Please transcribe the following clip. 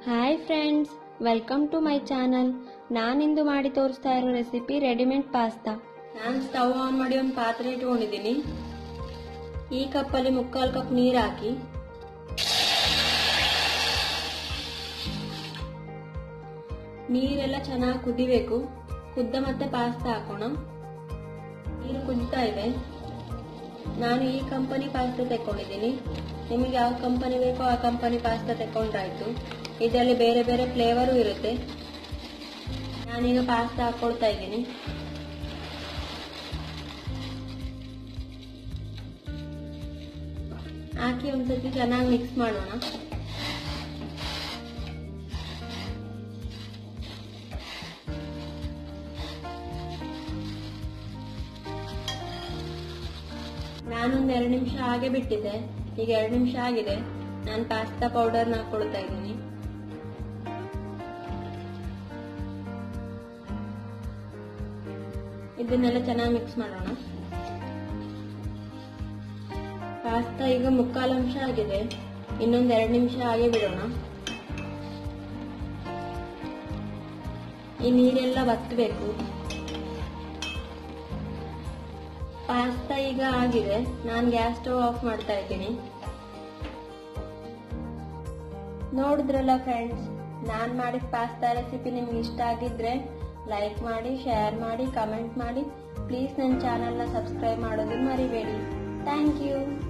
hi friends welcome to my channel ನಾನಿಂದು ಮಾಡಿ ತೋರಿಸ್ತಾ ಇರೋ ರೆಸಿಪಿ ರೆಡಿಮೇಡ್ ಪಾಸ್ತಾ ನಾನು ಸ್ಟವ್ ಆನ್ ಮಾಡಿ ಒಂದು ಪಾತ್ರೆ ಇಟ್ಕೊಂಡಿದ್ದೀನಿ ಈ ಕಪ್ಪಲ್ಲಿ ಮುಕ್ಕಾಲು ಕಪ್ ನೀರು ಹಾಕಿ ನೀರೆಲ್ಲ ಚೆನ್ನಾಗಿ ಕುದಿಬೇಕು ಕುದ್ದ ಮತ್ತೆ ಪಾಸ್ತಾ ಹಾಕೋಣ ನೀರು ಕುದಿತಾ ಇದೆ ನಾನು ಈ ಕಂಪನಿ ಪಾಸ್ತಾ ತೆಕ್ಕೊಂಡಿದ್ದೀನಿ ನಿಮಗೆ ಯಾವ ಕಂಪನಿ ಬೇಕೋ ಆ ಕಂಪನಿ ಪಾಸ್ತಾ ತೆಕ್ಕೊಂಡ್ರಾಯ್ತು ಇದರಲ್ಲಿ ಬೇರೆ ಬೇರೆ ಫ್ಲೇವರು ಇರುತ್ತೆ ನಾನೀಗ ಪಾಸ್ತಾ ಹಾಕೊಳ್ತಾ ಇದ್ದೀನಿ ಹಾಕಿ ಒಂದ್ಸತಿ ಚೆನ್ನಾಗಿ ಮಿಕ್ಸ್ ಮಾಡೋಣ ನಾನೊಂದ್ ಎರಡು ನಿಮಿಷ ಹಾಗೆ ಬಿಟ್ಟಿದ್ದೆ ಈಗ ಎರಡು ನಿಮಿಷ ಆಗಿದೆ ನಾನು ಪಾಸ್ತಾ ಪೌಡರ್ನ ಹಾಕೊಳ್ತಾ ಇದ್ದೀನಿ ಇದನ್ನೆಲ್ಲ ಚೆನ್ನಾಗಿ ಮಿಕ್ಸ್ ಮಾಡೋಣ ಪಾಸ್ತಾ ಈಗ ಮುಕ್ಕಾಲು ಅಂಶ ಆಗಿದೆ ಇನ್ನೊಂದ್ ಎರಡು ನಿಮಿಷ ಹಾಗೆ ಬಿಡೋಣ ಈ ನೀರೆಲ್ಲ ಬತ್ತಬೇಕು ಪಾಸ್ತಾ ಈಗ ಆಗಿದೆ ನಾನು ಗ್ಯಾಸ್ ಸ್ಟವ್ ಆಫ್ ಮಾಡ್ತಾ ಇದ್ದೀನಿ ನೋಡಿದ್ರಲ್ಲ ಫ್ರೆಂಡ್ಸ್ ನಾನು ಮಾಡಿದ ಪಾಸ್ತಾ ರೆಸಿಪಿ ನಿಮ್ಗೆ ಇಷ್ಟ ಆಗಿದ್ರೆ ಲೈಕ್ ಮಾಡಿ ಶೇರ್ ಮಾಡಿ ಕಮೆಂಟ್ ಮಾಡಿ ಪ್ಲೀಸ್ ನನ್ನ ಚಾನಲ್ನ ಸಬ್ಸ್ಕ್ರೈಬ್ ಮಾಡೋದನ್ನ ಮರಿಬೇಡಿ ಥ್ಯಾಂಕ್ ಯು